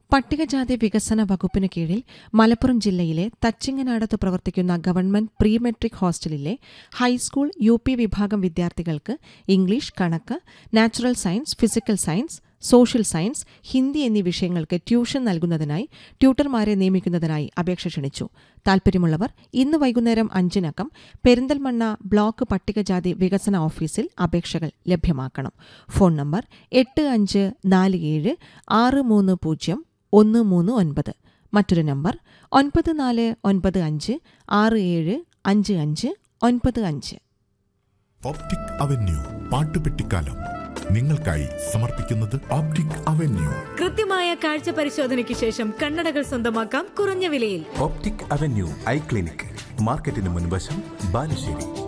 പട്ടികജാതി വികസന വകുപ്പിന് കീഴിൽ മലപ്പുറം ജില്ലയിലെ തച്ചിങ്ങനാടത്ത് പ്രവർത്തിക്കുന്ന ഗവൺമെന്റ് പ്രീ മെട്രിക് ഹോസ്റ്റലിലെ ഹൈസ്കൂൾ യു പി വിഭാഗം വിദ്യാർത്ഥികൾക്ക് ഇംഗ്ലീഷ് കണക്ക് natural science physical science social science Hindi എന്നീ വിഷയങ്ങൾക്ക് ട്യൂഷൻ നൽകുന്നതിനായി ട്യൂട്ടർമാരെ നിയമിക്കുന്നതിനായി അപേക്ഷ ക്ഷണിച്ചു താൽപര്യമുള്ളവർ ഇന്ന് വൈകുന്നേരം അഞ്ചിനകം പെരിന്തൽമണ്ണ ബ്ലോക്ക് പട്ടികജാതി വികസന ഓഫീസിൽ അപേക്ഷകൾ ലഭ്യമാക്കണം ഫോൺ നമ്പർ എട്ട് അഞ്ച് നാല് ഏഴ് ആറ് മൂന്ന് പൂജ്യം ഒന്ന് മൂന്ന് ഒൻപത് മറ്റൊരു നമ്പർ ഒൻപത് നാല് ഒൻപത് അഞ്ച് ആറ് ഏഴ് അഞ്ച് അഞ്ച് ഒൻപത് അഞ്ച് ഓപ്റ്റിക് അവന്യൂ പാട്ടുപെട്ടിക്കാലം നിങ്ങൾക്കായി സമർപ്പിക്കുന്നത് ഓപ്റ്റിക് അവന്യൂ കൃത്യമായ കാഴ്ച പരിശോധനയ്ക്ക് ശേഷം കണ്ണടകൾ സ്വന്തമാക്കാം കുറഞ്ഞ വിലയിൽ ഓപ്റ്റിക് അവന്യൂ ഐ ക്ലിനിക് മാർക്കറ്റിന് മുൻവശം ബാലുശ്ശേരി